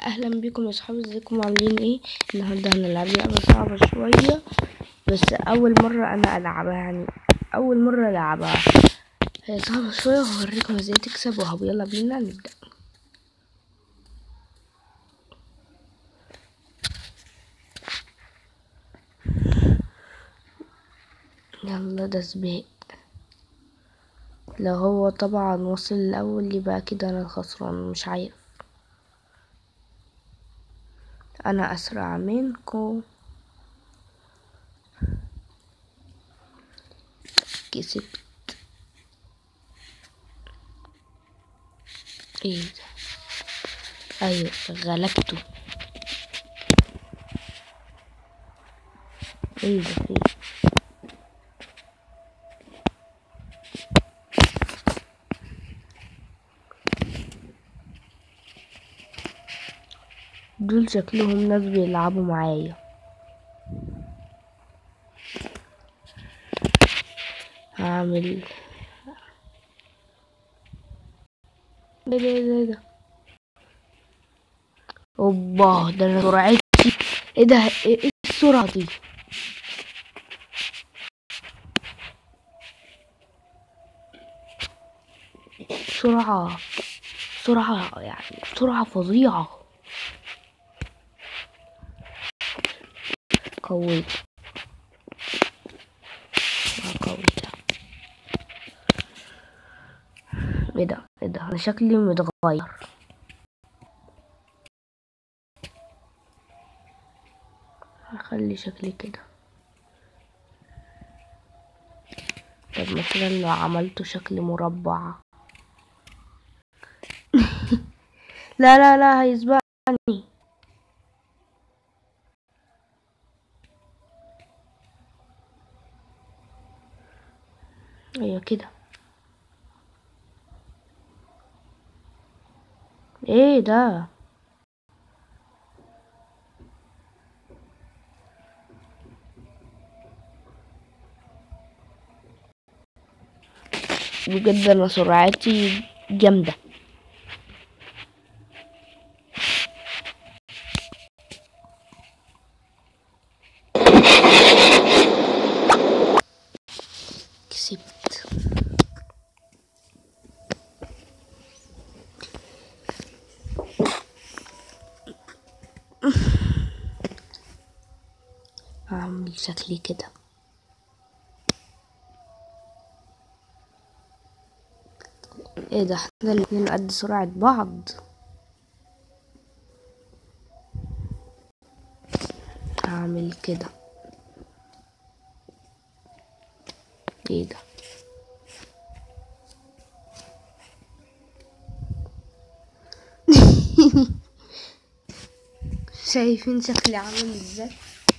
اهلا بكم يا اصحابي ازيكم عاملين ايه النهارده هنلعب لعبه صعبه شويه بس اول مره انا العبها يعني اول مره العبها هي صعبه شويه وهوريكم ازاي تكسب وهو يلا بينا نبدا يلا ده سباق لو هو طبعا وصل الاول يبقى كده انا الخسران مش عارف انا اسرع منكم كسبت ايه ده ايوه غلبته ايه ده ايه دول شكلهم ناس بيلعبوا معايا هعمل ده ده ده ده اوبا ده انا سرعتي ايه ده ايه إيه السرعة دي سرعة سرعة يعني سرعة فظيعة قوي قوي ايه ده ايه ده انا شكلي متغير هخلي شكلي كده طب مثلا لو عملته شكل مربع لا لا لا هيسبقني ايوه كده ايه ده بجد انا سرعتي جامده كسبت هعمل شكلي كده ايه ده احنا الاتنين قد سرعة بعض هعمل كده ايه ده شايفين شكلي عامل ازاي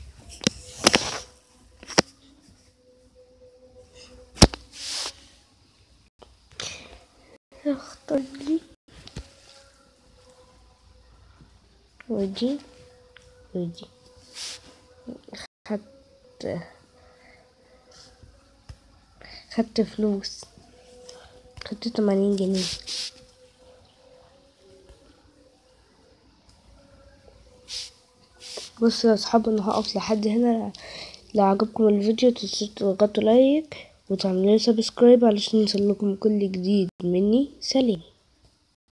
اختار لي ودي ودي خدت خدت فلوس خدت تمانين جنيه بصوا يا اصحاب انا هقف لحد هنا لو عجبكم الفيديو تنسوا تضغطوا لايك وتعملوا سبسكرايب علشان يوصلكم كل جديد مني سلام